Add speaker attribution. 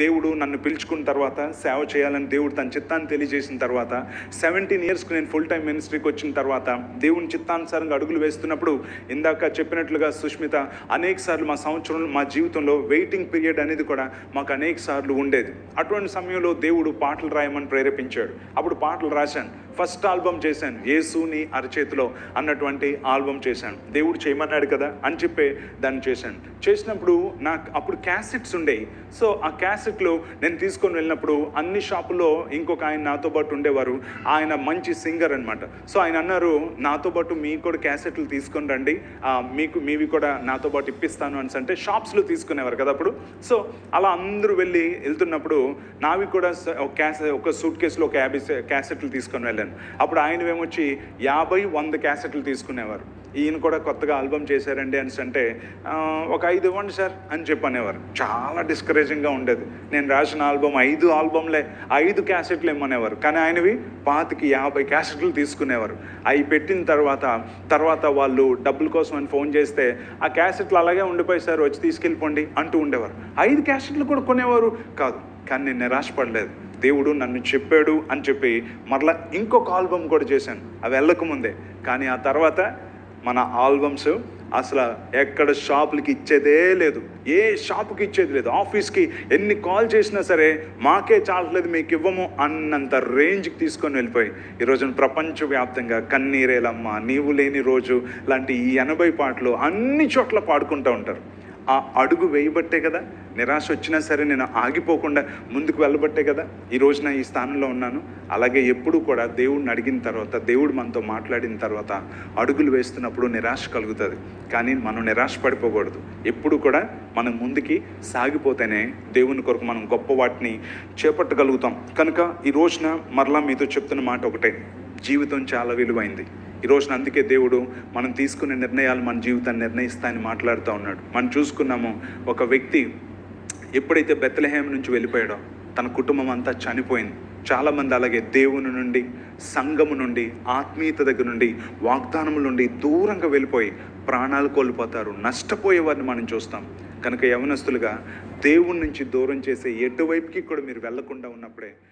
Speaker 1: దేవుడు నన్ను పిలుచుకున్న తర్వాత సేవ చేయాలని దేవుడు తన చిత్తాన్ని తెలియజేసిన తర్వాత సెవెంటీన్ ఇయర్స్కి నేను ఫుల్ టైం మినిస్ట్రీకి వచ్చిన తర్వాత దేవుని చిత్తానుసారంగా అడుగులు వేస్తున్నప్పుడు ఇందాక చెప్పినట్లుగా సుష్మిత అనేక సార్లు మా సంవత్సరంలో మా జీవితంలో వెయిటింగ్ పీరియడ్ అనేది కూడా మాకు అనేక సార్లు ఉండేది అటువంటి సమయంలో దేవుడు పాటలు రాయమని ప్రేరేపించాడు అప్పుడు పాటలు రాశాను ఫస్ట్ ఆల్బమ్ చేశాను యేసుని అరచేతిలో అన్నటువంటి ఆల్బమ్ చేశాను దేవుడు చేయమన్నాడు కదా అని చెప్పి దాన్ని చేశాను చేసినప్పుడు నాకు అప్పుడు క్యాసెట్స్ ఉండేవి సో ఆ క్యాసెట్లు నేను తీసుకొని వెళ్ళినప్పుడు అన్ని షాపుల్లో ఇంకొక ఆయన నాతో పాటు ఉండేవారు ఆయన మంచి సింగర్ అనమాట సో ఆయన అన్నారు నాతో పాటు మీకు కూడా క్యాసెట్లు తీసుకొని రండి ఆ, మీకు మీవి కూడా నాతో పాటు ఇప్పిస్తాను అని అంటే షాప్స్లో తీసుకునేవారు కదా అప్పుడు సో అలా అందరూ వెళ్ళి వెళ్తున్నప్పుడు నావి కూడా స- ఒక క్యాసె ఒక సూట్ కేసులో ఒక యాభై స- క్యాసెట్లు తీసుకొని వెళ్ళాను అప్పుడు ఆయన ఏమొచ్చి యాభై వంద క్యాసెట్లు తీసుకునేవారు ఈయన కూడా కొత్తగా ఆల్బమ్ చేశారండి అని అంటే "ఆ, ఒక ఐదు ఇవ్వండి సార్ అని చెప్పి అనేవారు చాలా డిస్కరేజింగ్గా ఉండేది నేను రాసిన ఆల్బమ్ ఐదు ఆల్బమ్లే ఐదు క్యాసెట్లు ఇమ్మనేవారు కానీ ఆయనవి పాతికి యాభై క్యాసెట్లు తీసుకునేవారు అవి పెట్టిన తర్వాత తర్వాత వాళ్ళు డబ్బుల కోసం అని ఫోన్ చేస్తే ఆ క్యాసెట్లు అలాగే ఉండిపోయి సార్ వచ్చి తీసుకెళ్ళిపోండి అంటూ ఉండేవారు ఐదు క్యాసెట్లు కూడా కొనేవారు కాదు కానీ నేను నిరాశపడలేదు దేవుడు నన్ను చెప్పాడు అని చెప్పి మరలా ఇంకొక ఆల్బమ్ కూడా చేశాను అవి వెళ్ళకముందే కానీ ఆ తర్వాత మన ఆల్బమ్స్ అసలు ఎక్కడ షాపులకి ఇచ్చేదే లేదు ఏ షాపుకి ఇచ్చేది లేదు ఆఫీస్కి ఎన్ని కాల్ చేసినా సరే మాకే చాలట్లేదు మీకు ఇవ్వము అన్నంత రేంజ్కి తీసుకొని వెళ్ళిపోయి ఈ రోజున ప్రపంచవ్యాప్తంగా కన్నీరేలమ్మ నీవు లేని రోజు లాంటి ఈ ఎనభై పాటలు అన్ని చోట్ల పాడుకుంటూ ఉంటారు ఆ అడుగు వేయబట్టే కదా నిరాశ వచ్చినా సరే నేను ఆగిపోకుండా ముందుకు వెళ్ళబట్టే కదా ఈ రోజున ఈ స్థానంలో ఉన్నాను అలాగే ఎప్పుడు కూడా దేవుడిని అడిగిన తర్వాత దేవుడు మనతో మాట్లాడిన తర్వాత అడుగులు వేస్తున్నప్పుడు నిరాశ కలుగుతుంది కానీ మనం నిరాశ పడిపోకూడదు ఎప్పుడు కూడా మనం ముందుకి సాగిపోతేనే దేవుని కొరకు మనం గొప్ప వాటిని చేపట్టగలుగుతాం కనుక ఈ రోజున మరలా మీతో చెప్తున్న మాట ఒకటే జీవితం చాలా విలువైంది ఈ రోజున అందుకే దేవుడు మనం తీసుకునే నిర్ణయాలు మన జీవితాన్ని నిర్ణయిస్తాయని మాట్లాడుతూ ఉన్నాడు మనం చూసుకున్నాము ఒక వ్యక్తి ఎప్పుడైతే బెత్తలహేమ నుంచి వెళ్ళిపోయాడో తన కుటుంబం అంతా చనిపోయింది చాలామంది అలాగే దేవుని నుండి సంఘము నుండి ఆత్మీయత దగ్గర నుండి వాగ్దానముల నుండి దూరంగా వెళ్ళిపోయి ప్రాణాలు కోల్పోతారు నష్టపోయే వారిని మనం చూస్తాం కనుక యవనస్తులుగా దేవుని నుంచి దూరం చేసే ఎటువైపుకి కూడా మీరు వెళ్లకుండా ఉన్నప్పుడే